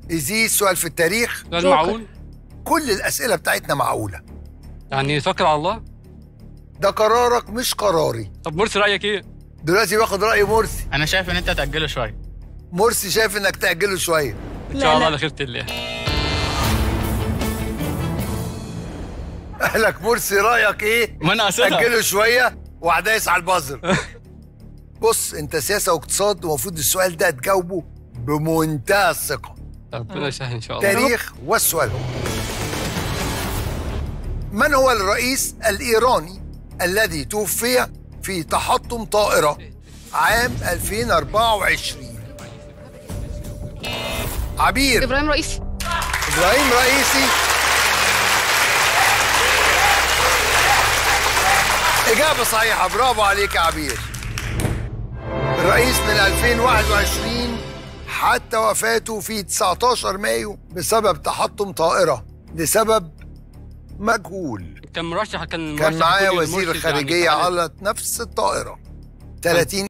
إزيد سؤال في التاريخ سؤال جوكر. معقول كل الأسئلة بتاعتنا معقولة يعني توكل على الله ده قرارك مش قراري طب مرسي رايك ايه دلوقتي باخد رأي مرسي انا شايف ان انت تاجله شويه مرسي شايف إنك تأجله شوية ان لا، شاء الله لا. على خيره الله قالك مرسي رأيك إيه؟ ما انا قصدها أجله شوية وهدايس على البازر بص أنت سياسة واقتصاد ومفروض السؤال ده تجاوبه بمنتهى الثقة ربنا يسهل ان شاء الله تاريخ والسؤال هو من هو الرئيس الإيراني الذي توفي في تحطم طائرة عام 2024 عبير ابراهيم رئيسي إبراهيم رئيسي إجابة صحيحة برافو عليك يا عبير الرئيس من 2021 حتى وفاته في 19 مايو بسبب تحطم طائرة لسبب مجهول كان مرشح كان كان مرشح معايا يكون وزير المرشد يعني الخارجية فعلا. على نفس الطائرة 30